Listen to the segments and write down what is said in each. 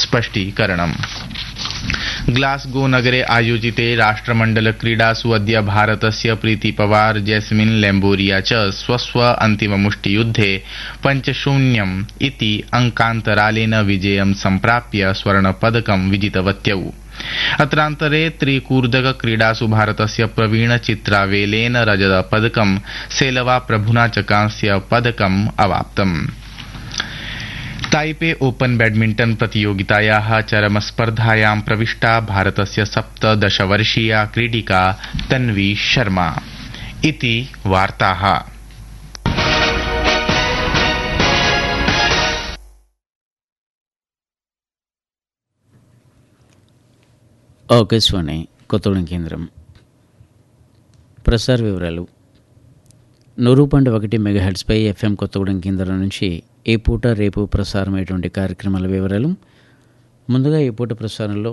स्पष्टीकरणम् Glasgow नगरे आयोजिते राष्ट्रमण्डलक्रीडासु अद्य भारतस्य प्रीति पवार जैस्मिन लैम्बोरिया च स्वस्व अन्तिममुष्टियुद्धे पञ्चशून्यम् इति अङ्कान्तरालेन विजयं सम्प्राप्य स्वर्णपदकं विजितवत्यौ अत्रान्तरे त्रिकूर्दक क्रीडासु भारतस्य प्रवीण चित्रावेलेन रजतपदकं सेलवा प्रभुना च कांस्य पदकम् अवाप्तम् ताइपे ओपन बैडमिण्टन प्रतियोगितायाः चरमस्पर्धायां प्रविष्टा भारतस्य सप्तदशवर्षीया क्रीडिका तन्वी शर्मा इति वार्ताः ఆకాశవాణి కొత్తగూడెం కేంద్రం ప్రసార వివరాలు నూరు పాయింట్ ఒకటి మెగాహెడ్స్పై ఎఫ్ఎం కొత్తగూడెం కేంద్రం నుంచి ఈ పూట రేపు ప్రసారమయ్యేటువంటి కార్యక్రమాల వివరాలు ముందుగా ఈ పూట ప్రసారంలో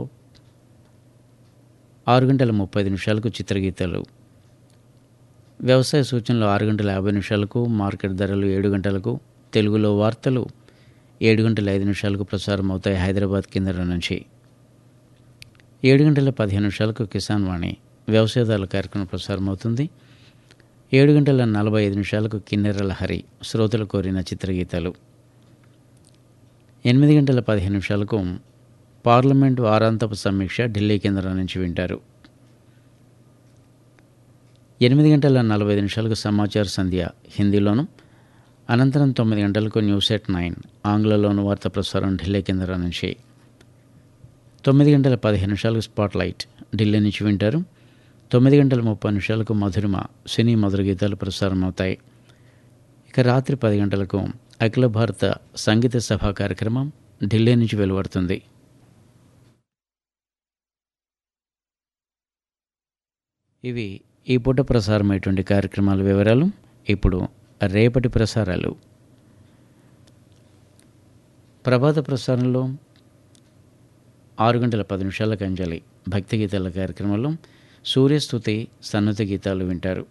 ఆరు గంటల ముప్పై నిమిషాలకు చిత్రగీతాలు వ్యవసాయ సూచనలు ఆరు గంటల యాభై నిమిషాలకు మార్కెట్ ధరలు ఏడు గంటలకు తెలుగులో వార్తలు ఏడు గంటల ఐదు నిమిషాలకు ప్రసారం అవుతాయి హైదరాబాద్ కేంద్రం నుంచి ఏడు గంటల పదిహేను నిమిషాలకు కిసాన్ వాణి వ్యవసాయదారుల కార్యక్రమం ప్రసారం అవుతుంది ఏడు గంటల నలభై ఐదు నిమిషాలకు కిన్నెర లహరి శ్రోతలు కోరిన చిత్రగీతాలు ఎనిమిది గంటల పదిహేను నిమిషాలకు పార్లమెంట్ వారాంతపు సమీక్ష ఢిల్లీ కేంద్రం నుంచి వింటారు ఎనిమిది గంటల నలభై ఐదు నిమిషాలకు సమాచార సంధ్య హిందీలోను అనంతరం తొమ్మిది గంటలకు న్యూస్ ఎట్ నైన్ ఆంగ్లంలోను వార్తా ప్రసారం ఢిల్లీ కేంద్రం నుంచి తొమ్మిది గంటల పదిహేను నిమిషాలకు స్పాట్ లైట్ ఢిల్లీ నుంచి వింటారు తొమ్మిది గంటల ముప్పై నిమిషాలకు మధురిమ సినీ మధుర గీతాలు ప్రసారం అవుతాయి ఇక రాత్రి పది గంటలకు అఖిల భారత సంగీత సభ కార్యక్రమం ఢిల్లీ నుంచి వెలువడుతుంది ఇవి ఈ పూట ప్రసారమైనటువంటి కార్యక్రమాల వివరాలు ఇప్పుడు రేపటి ప్రసారాలు ప్రభాత ప్రసారంలో ఆరు గంటల పది నిమిషాలకు అంజలి భక్తి గీతాల కార్యక్రమంలో సూర్యస్థుతి సన్నతి గీతాలు వింటారు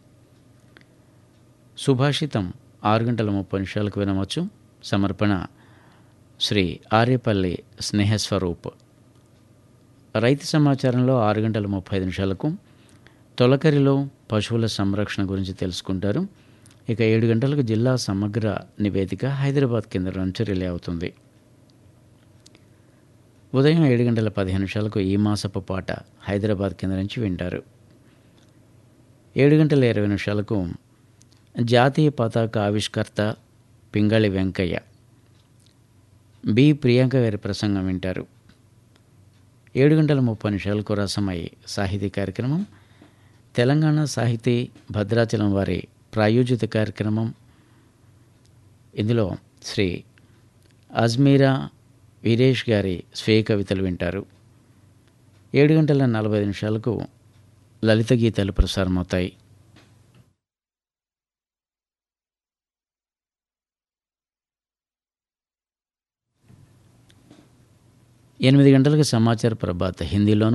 సుభాషితం ఆరు గంటల ముప్పై నిమిషాలకు వినవచ్చు సమర్పణ శ్రీ ఆర్యపల్లి స్నేహస్వరూప్ రైతు సమాచారంలో ఆరు గంటల ముప్పై ఐదు నిమిషాలకు తొలకరిలో పశువుల సంరక్షణ గురించి తెలుసుకుంటారు ఇక ఏడు గంటలకు జిల్లా సమగ్ర నివేదిక హైదరాబాద్ కేంద్రం నుంచి రిలే అవుతుంది ఉదయం ఏడు గంటల పదిహేను నిమిషాలకు ఈ మాసపు పాట హైదరాబాద్ కేంద్రం నుంచి వింటారు ఏడు గంటల ఇరవై నిమిషాలకు జాతీయ పతాక ఆవిష్కర్త పింగళి వెంకయ్య బి ప్రియాంక గారి ప్రసంగం వింటారు ఏడు గంటల ముప్పై నిమిషాలకు రసమై సాహితీ కార్యక్రమం తెలంగాణ సాహితీ భద్రాచలం వారి ప్రాయోజిత కార్యక్రమం ఇందులో శ్రీ అజ్మీరా వీరేష్ గారి స్వీయ కవితలు వింటారు ఏడు గంటల నలభై ఐదు నిమిషాలకు లలిత గీతాలు ప్రసారమవుతాయి ఎనిమిది గంటలకు సమాచార ప్రభాత హిందీలోను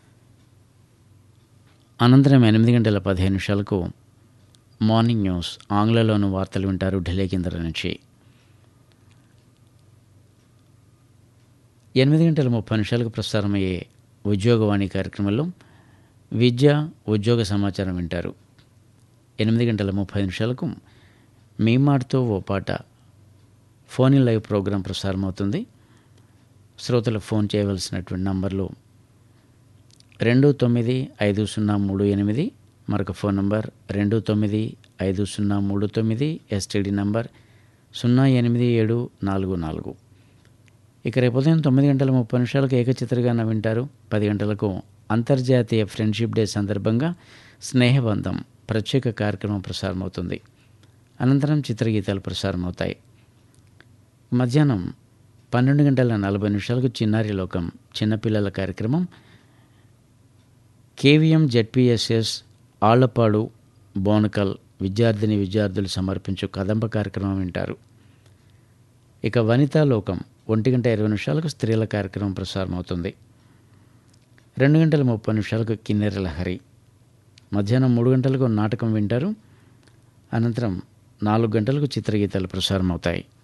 అనంతరం ఎనిమిది గంటల పదిహేను నిమిషాలకు మార్నింగ్ న్యూస్ ఆంగ్లంలోను వార్తలు వింటారు ఢిల్లీ కేంద్రం నుంచి ఎనిమిది గంటల ముప్పై నిమిషాలకు ప్రసారమయ్యే ఉద్యోగవాణి కార్యక్రమంలో విద్య ఉద్యోగ సమాచారం వింటారు ఎనిమిది గంటల ముప్పై నిమిషాలకు మీ మాటతో ఓ పాట ఫోన్ ఇన్ లైవ్ ప్రోగ్రాం ప్రసారం అవుతుంది శ్రోతలు ఫోన్ చేయవలసినటువంటి నంబర్లు రెండు తొమ్మిది ఐదు సున్నా మూడు ఎనిమిది మరొక ఫోన్ నంబర్ రెండు తొమ్మిది ఐదు సున్నా మూడు తొమ్మిది ఎస్టీడీ నంబర్ సున్నా ఎనిమిది ఏడు నాలుగు నాలుగు ఇక రేపు ఉదయం తొమ్మిది గంటల ముప్పై నిమిషాలకు ఏకచిత్రగాన వింటారు పది గంటలకు అంతర్జాతీయ ఫ్రెండ్షిప్ డే సందర్భంగా స్నేహబంధం ప్రత్యేక కార్యక్రమం ప్రసారమవుతుంది అనంతరం చిత్రగీతాలు ప్రసారమవుతాయి మధ్యాహ్నం పన్నెండు గంటల నలభై నిమిషాలకు చిన్నారి లోకం చిన్నపిల్లల కార్యక్రమం కేవీఎం జెడ్పిఎస్ఎస్ ఆళ్లపాడు బోనకల్ విద్యార్థిని విద్యార్థులు సమర్పించు కదంబ కార్యక్రమం వింటారు ఇక వనితా లోకం ఒంటి గంట ఇరవై నిమిషాలకు స్త్రీల కార్యక్రమం ప్రసారం అవుతుంది రెండు గంటల ముప్పై నిమిషాలకు కిన్నెర లహరి మధ్యాహ్నం మూడు గంటలకు నాటకం వింటారు అనంతరం నాలుగు గంటలకు చిత్రగీతాలు ప్రసారం అవుతాయి